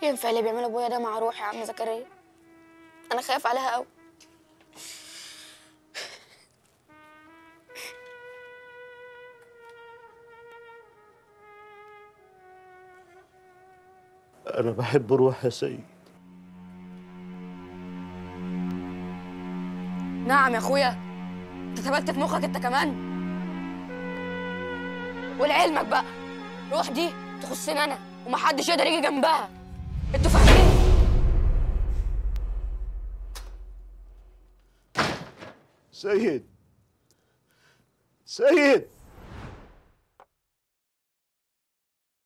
ينفع اللي بيعمله ابويا ده مع روحي يا عم زكريا انا خايف عليها قوي أنا بحب روح يا سيد نعم يا اخويا انت ثبت في مخك انت كمان ولعلمك بقى روح دي تخصني انا ومحدش يقدر يجي جنبها انتوا فاهمين سيد سيد